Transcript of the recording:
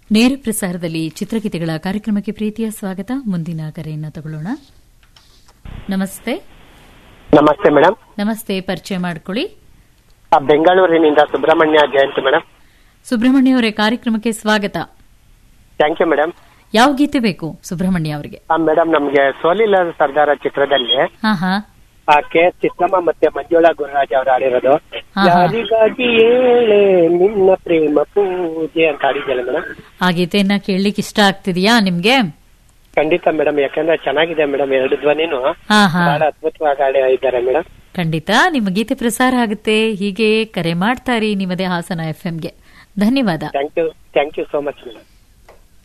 ನೇರ ಪ್ರಸಾರದಲ್ಲಿ ಚಿತ್ರಗೀತೆಗಳ ಕಾರ್ಯಕ್ರಮಕ್ಕೆ ಪ್ರೀತಿಯ ಸ್ವಾಗತ ಮುಂದಿನ ಕರೆಯನ್ನು ತಗೊಳ್ಳೋಣ ನಮಸ್ತೆ ನಮಸ್ತೆ ಮೇಡಮ್ ನಮಸ್ತೆ ಪರಿಚಯ ಮಾಡ್ಕೊಳ್ಳಿ ಆ, ಬೆಂಗಳೂರಿನಿಂದ ಸುಬ್ರಹ್ಮಣ್ಯ ಜಯಂತ್ ಮೇಡಮ್ ಸುಬ್ರಹ್ಮಣ್ಯ ಅವರೇ ಕಾರ್ಯಕ್ರಮಕ್ಕೆ ಸ್ವಾಗತ ಥ್ಯಾಂಕ್ ಯು ಮೇಡಮ್ ಯಾವ ಗೀತೆ ಬೇಕು ಸುಬ್ರಹ್ಮಣ್ಯ ಅವರಿಗೆ ಮೇಡಮ್ ನಮ್ಗೆ ಸೋಲಿಲ್ಲ ಸರ್ದಾರ ಚಿತ್ರದಲ್ಲಿ ಹಾ ಹಾ ಆ ಕೆ ಎಸ್ ಚಿತ್ರಮ್ಮ ಮತ್ತೆ ಮಂಜುಳಾ ಗುರುರಾಜ್ ಅವರು ಆಡಿರೋದು ಹಾ, ಹಾ. ಯಾರಿಗಾಗಿ ಹೇಳೆ ನಿನ್ನ ಪ್ರೇಮ ಪೂಜೆ ಅಂತ ಆಡಿದ್ಯಲ್ಲ ಮೇಡಮ್ ಆ ಗೀತೆಯನ್ನ ಕೇಳಲಿಕ್ಕೆ ಇಷ್ಟ ಆಗ್ತಿದೆಯಾ ನಿಮ್ಗೆ ಖಂಡಿತ ಮೇಡಮ್ ಯಾಕಂದ್ರೆ ಚೆನ್ನಾಗಿದೆ ಮೇಡಮ್ ಎರಡು ಧ್ವನಿನು ಹಾ ಹಾ ಬಹಳ ಅದ್ಭುತವಾಗಿ ಆಡಿ ಇದ್ದಾರೆ ಮೇಡಮ್ ಖಂಡಿತ ನಿಮ್ಮ ಗೀತೆ ಪ್ರಸಾರ ಆಗುತ್ತೆ ಹೀಗೆ ಕರೆ ಮಾಡ್ತಾರಿ ನಿಮ್ಮದೇ ಹಾಸನ ಎಫ್ಎಂಗೆ ಧನ್ಯವಾದ thank you thank you so much madam